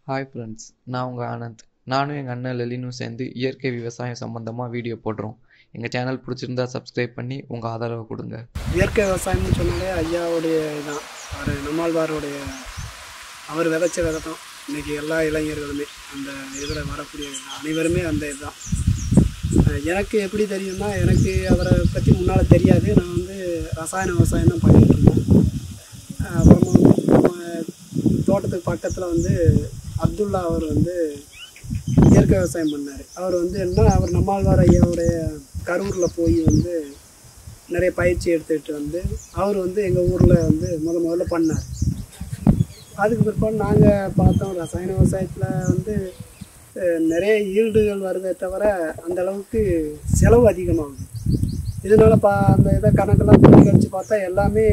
hi friends நான் உங்கள் ஆனந்த் நானும் எங்கள் அண்ணன் லலினும் சேர்ந்து இயற்கை விவசாயம் சம்மந்தமாக வீடியோ போடுறோம் எங்கள் சேனல் பிடிச்சிருந்தா சப்ஸ்கிரைப் பண்ணி உங்கள் ஆதரவை கொடுங்க இயற்கை விவசாயம்னு சொன்னாலே ஐயாவுடைய இதான் அவர் நம்மாழ்வாருடைய அவர் விதைச்ச விதை தான் இன்றைக்கி எல்லா இளைஞர்களுமே அந்த இதில் வரக்கூடிய அனைவருமே அந்த இதுதான் அஹ் எனக்கு எப்படி தெரியும்னா எனக்கு அவரை பற்றி முன்னால் தெரியாது நான் வந்து ரசாயன விவசாயம் தான் பண்ணிகிட்டு இருந்தேன் அஹ் அப்புறமா வந்து நம்ம தோட்டத்துக்கு பக்கத்தில் வந்து அப்துல்லா அவர் வந்து இயற்கை விவசாயம் பண்ணார் அவர் வந்து என்ன அவர் நம்மாழ்வார் ஐயாவுடைய கரூரில் போய் வந்து நிறைய பயிற்சி எடுத்துக்கிட்டு வந்து அவர் வந்து எங்கள் ஊரில் வந்து முத முதல்ல பண்ணார் அதுக்கு பிற்பாடு நாங்கள் பார்த்தோம் ரசாயன விவசாயத்தில் வந்து அஹ், நிறைய ஈல்டுகள் வருதே தவிர அந்த அளவுக்கு செலவு அதிகமாகுது இதனால பா அந்த இதை கணக்கெல்லாம் பண்ணி கழிச்சு பார்த்தா எல்லாமே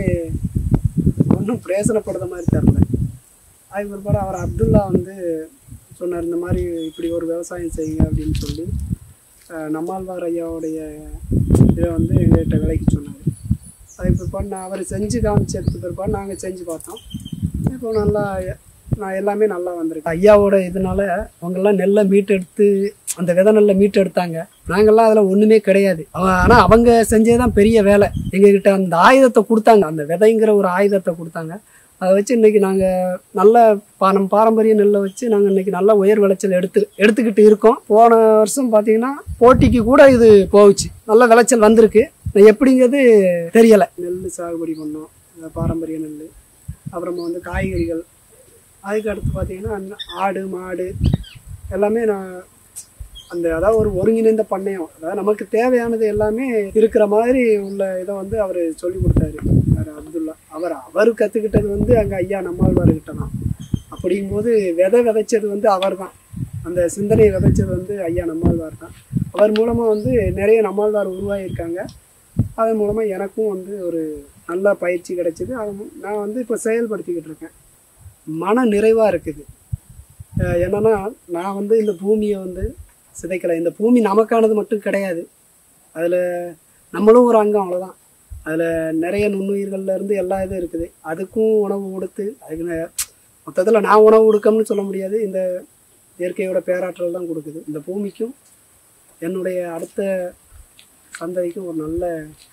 ஒன்றும் பிரயோசனப்படுற மாதிரி தெரில அதுக்கு பிற்பாடு அவர் அப்துல்லா வந்து சொன்னார் இந்த மாதிரி இப்படி ஒரு விவசாயம் செய்யுங்க அப்படின்னு சொல்லி அஹ், நம்மாழ்வார் ஐயாவுடைய இதை வந்து எங்கள்கிட்ட விலைக்கு சொன்னார் அதுக்கு பிற்பாடு நான் அவர் செஞ்சு காமிச்சதுக்கு பிற்பாடு நாங்கள் செஞ்சு பார்த்தோம் இப்போ நல்லா நான் எல்லாமே நல்லா வந்திருக்கு ஐயாவோட இதனால அவங்கெல்லாம் நெல்லை மீட்டெடுத்து அந்த விதை நெல்லை மீட்டெடுத்தாங்க நாங்கெல்லாம் அதில் ஒன்றுமே கிடையாது ஆனால் அவங்க செஞ்சதுதான் பெரிய வேலை எங்ககிட்ட அந்த ஆயுதத்தை கொடுத்தாங்க அந்த விதைங்கிற ஒரு ஆயுதத்தை கொடுத்தாங்க அதை வச்சு இன்னைக்கு நாங்கள் நல்ல பா நம்ம பாரம்பரிய நெல்லை வச்சு நாங்கள் இன்னைக்கு நல்ல உயர் விளைச்சல் எடுத்து எடுத்துக்கிட்டு இருக்கோம் போன வருஷம் பார்த்தீங்கன்னா போட்டிக்கு கூட இது போகுச்சு நல்ல விளைச்சல் வந்திருக்கு அது எப்படிங்கிறது தெரியலை நெல் சாகுபடி பண்ணோம் அஹ் பாரம்பரிய நெல் அப்புறமா வந்து காய்கறிகள் அதுக்கு அடுத்து பார்த்தீங்கன்னா அந்த ஆடு மாடு எல்லாமே நான் அந்த அதாவது ஒரு ஒருங்கிணைந்த பண்ணையம் அதாவது நமக்கு தேவையானது எல்லாமே இருக்கிற மாதிரி உள்ள இதை வந்து அவர் சொல்லி கொடுத்தாரு அவர் அப்துல்லா அவர் அவர் கற்றுக்கிட்டது வந்து அங்கே ஐயா நம்மாழ்வார்கிட்ட தான் அப்படிங்கும்போது விதை விதைச்சது வந்து அவர் தான் அந்த சிந்தனையை விதைச்சது வந்து ஐயா நம்மாழ்வார் தான் அவர் மூலமாக வந்து நிறைய நம்மாழ்வார் உருவாகியிருக்காங்க அதன் மூலமாக எனக்கும் வந்து ஒரு நல்ல பயிற்சி கிடைச்சிது அது மு- நான் வந்து இப்போ செயல்படுத்திக்கிட்டு இருக்கேன் மன நிறைவாக இருக்குது அஹ் என்னன்னா நான் வந்து இந்த பூமியை வந்து சிதைக்கலை இந்த பூமி நமக்கானது மட்டும் கிடையாது அதில் நம்மளும் ஒரு அங்கம் அவ்வளோதான் அதில் நிறைய நுண்ணுயிர்கள்ல இருந்து எல்லா இதுவும் இருக்குது அதுக்கும் உணவு கொடுத்து அதுக்கு மொத்தத்தில் நான் உணவு கொடுக்கணும்னு சொல்ல முடியாது இந்த இயற்கையோட பேராற்றல் தான் கொடுக்குது இந்த பூமிக்கும் என்னுடைய அடுத்த சந்ததிக்கும் ஒரு நல்ல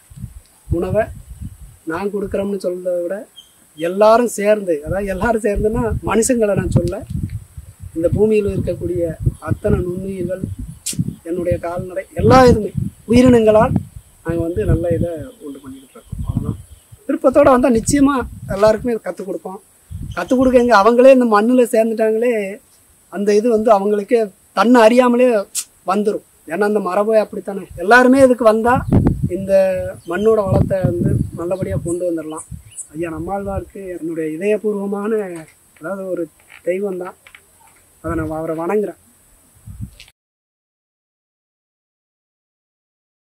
உணவை நான் கொடுக்குறோம்னு சொல்றதை விட எல்லாரும் சேர்ந்து அதாவது எல்லாரும் சேர்ந்துன்னா மனுஷங்களை நான் சொல்ல இந்த பூமியில் இருக்கக்கூடிய அத்தனை நுண்ணுயிர்கள் என்னுடைய கால்நடை எல்லா இதுமே உயிரினங்களால் நாங்கள் வந்து நல்ல இதை உண்டு பண்ணிக்கிட்டு இருக்கோம் அவ்வளோதான் விருப்பத்தோடு வந்தால் நிச்சயமாக எல்லாருக்குமே கற்றுக் கொடுப்போம் கற்றுக் கொடுக்க எங்க அவங்களே இந்த மண்ணில் சேர்ந்துட்டாங்களே அந்த இது வந்து அவங்களுக்கே தன்னை அறியாமலே வந்துடும் ஏன்னா அந்த மரபே அப்படித்தானே எல்லாருமே இதுக்கு வந்தால் இந்த மண்ணோட வளத்தை வந்து நல்லபடியாக கொண்டு வந்துடலாம் ஐயா நம்மாழ்வாருக்கு என்னுடைய இதயபூர்வமான அதாவது ஒரு தெய்வம் தான் அதை நான் அவரை வணங்குறேன்